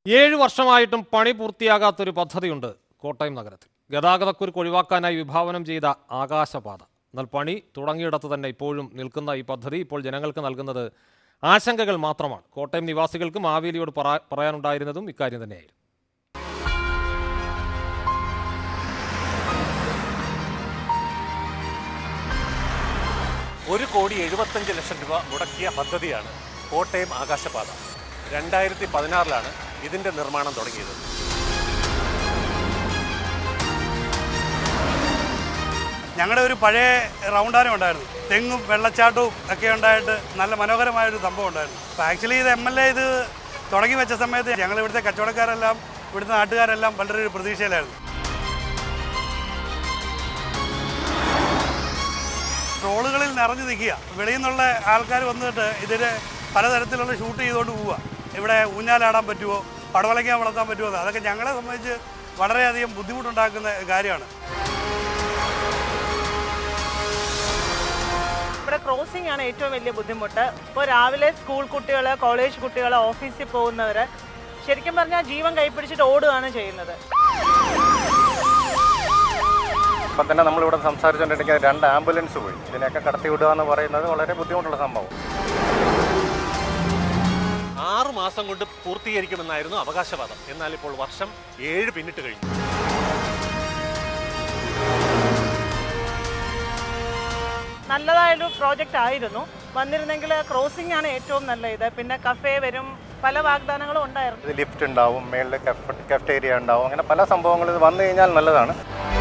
ഏഴ് വർഷമായിട്ടും പണി പൂർത്തിയാകാത്തൊരു പദ്ധതിയുണ്ട് കോട്ടയം നഗരത്തിൽ ഗതാഗതക്കുരുക്ക് ഒഴിവാക്കാനായി വിഭാവനം ചെയ്ത ആകാശപാത എന്നാൽ പണി തുടങ്ങിയിടത്ത് തന്നെ ഇപ്പോഴും നിൽക്കുന്ന ഈ പദ്ധതി ഇപ്പോൾ ജനങ്ങൾക്ക് നൽകുന്നത് ആശങ്കകൾ മാത്രമാണ് കോട്ടയം നിവാസികൾക്ക് മാവേലിയോട് പറ- പറയാനുണ്ടായിരുന്നതും ഇക്കാര്യം തന്നെയായിരുന്നു ഒരു കോടി എഴുപത്തഞ്ച് ലക്ഷം രൂപ മുടക്കിയ പദ്ധതിയാണ് കോട്ടയം ആകാശപാത രണ്ടായിരത്തി പതിനാറിലാണ് ഇതിന്റെ നിർമ്മാണം തുടങ്ങിയത് ഞങ്ങളുടെ ഒരു പഴയ റൗണ്ടാനം ഉണ്ടായിരുന്നു തെങ്ങും വെള്ളച്ചാട്ടവും ഒക്കെ ഉണ്ടായിട്ട് നല്ല മനോഹരമായൊരു സംഭവം ഉണ്ടായിരുന്നു അപ്പോൾ ആക്ച്വലി ഇത് എം എൽ എ ഇത് തുടങ്ങി വെച്ച സമയത്ത് ഞങ്ങൾ ഇവിടുത്തെ കച്ചവടക്കാരെല്ലാം ഇവിടുത്തെ നാട്ടുകാരെല്ലാം വളരെ ഒരു പ്രതീക്ഷയിലായിരുന്നു ട്രോളുകളിൽ നിറഞ്ഞു നിൽക്കുക വെളിയിൽ നിന്നുള്ള ആൾക്കാർ വന്നിട്ട് ഇതിന് പലതരത്തിലുള്ള ഷൂട്ട് ചെയ്തുകൊണ്ട് പോവുക ഇവിടെ ഊഞ്ഞാലാടാൻ പറ്റുമോ പടവലയ്ക്കാൻ വളർത്താൻ പറ്റുമോ എന്ന് അതൊക്കെ ഞങ്ങളെ സംബന്ധിച്ച് വളരെയധികം ബുദ്ധിമുട്ടുണ്ടാക്കുന്ന കാര്യമാണ് ഇവിടെ ക്രോസിംഗ് ആണ് ഏറ്റവും വലിയ ബുദ്ധിമുട്ട് ഇപ്പോൾ രാവിലെ സ്കൂൾ കുട്ടികൾ കോളേജ് കുട്ടികൾ ഓഫീസിൽ പോകുന്നവർ ശരിക്കും പറഞ്ഞാൽ ജീവൻ കൈപ്പിടിച്ചിട്ട് ഓടുകയാണ് ചെയ്യുന്നത് ഇപ്പം തന്നെ നമ്മളിവിടെ സംസാരിച്ചുകൊണ്ടിരിക്കുന്ന രണ്ട് ആംബുലൻസ് പോയി ഇതിനെയൊക്കെ കടത്തി വിടുക എന്ന് പറയുന്നത് വളരെ ബുദ്ധിമുട്ടുള്ള സംഭവം ആറ് മാസം കൊണ്ട് പൂർത്തീകരിക്കുമെന്നായിരുന്നു അവകാശവാദം എന്നാൽ ഇപ്പോൾ വർഷം ഏഴ് പിന്നിട്ട് കഴിഞ്ഞു നല്ലതായൊരു പ്രോജക്റ്റ് ആയിരുന്നു വന്നിരുന്നെങ്കിൽ ക്രോസിംഗ് ആണ് ഏറ്റവും നല്ല ഇത് പിന്നെ കഫേ വരും പല വാഗ്ദാനങ്ങളും ഉണ്ടായിരുന്നു ഇത് ലിഫ്റ്റ് ഉണ്ടാവും മേളിൽ കഫ്റ്റേരിയ ഉണ്ടാവും അങ്ങനെ പല സംഭവങ്ങളും ഇത് വന്നു കഴിഞ്ഞാൽ നല്ലതാണ്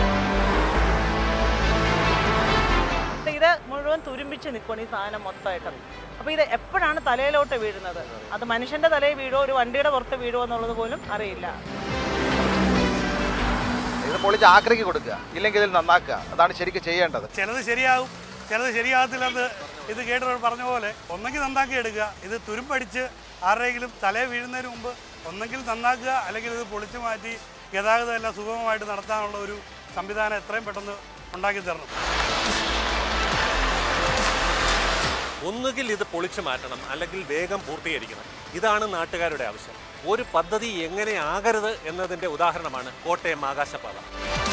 ഇത് ഇത് മുഴുവൻ തുരുമ്പിച്ച് നിൽക്കണം ഈ സാധനം മൊത്തമായിട്ട് അപ്പോൾ ഇത് എപ്പോഴാണ് തലയിലോട്ട് വീഴുന്നത് അത് മനുഷ്യന്റെ തലയിൽ വീഴോ ഒരു വണ്ടിയുടെ പുറത്ത് വീഴോ എന്നുള്ളത് പോലും അറിയില്ല ഇത് പൊളിച്ച് ആക്രിക്ക് കൊടുക്കുക ഇല്ലെങ്കിൽ ഇതിൽ നന്നാക്കുക അതാണ് ശരിക്കും ചെയ്യേണ്ടത് ചിലത് ശരിയാവും ചിലത് ശരിയാകത്തില്ലെന്ന് ഇത് കേട്ടവർ പറഞ്ഞ പോലെ ഒന്നെങ്കിൽ നന്നാക്കി എടുക്കുക ഇത് തുരുമ്പടിച്ച് ആരുടെയെങ്കിലും തലേ വീഴുന്നതിന് മുമ്പ് ഒന്നെങ്കിൽ നന്നാക്കുക അല്ലെങ്കിൽ ഇത് പൊളിച്ചു മാറ്റി ഗതാഗതം എല്ലാം സുഗമമായിട്ട് നടത്താനുള്ള ഒരു സംവിധാനം എത്രയും പെട്ടെന്ന് ഉണ്ടാക്കി തരണം ഒന്നുകിൽ ഇത് പൊളിച്ചു മാറ്റണം അല്ലെങ്കിൽ വേഗം പൂർത്തീകരിക്കണം ഇതാണ് നാട്ടുകാരുടെ ആവശ്യം ഒരു പദ്ധതി എങ്ങനെ ആകരുത് എന്നതിന്റെ ഉദാഹരണമാണ് കോട്ടയം ആകാശപാത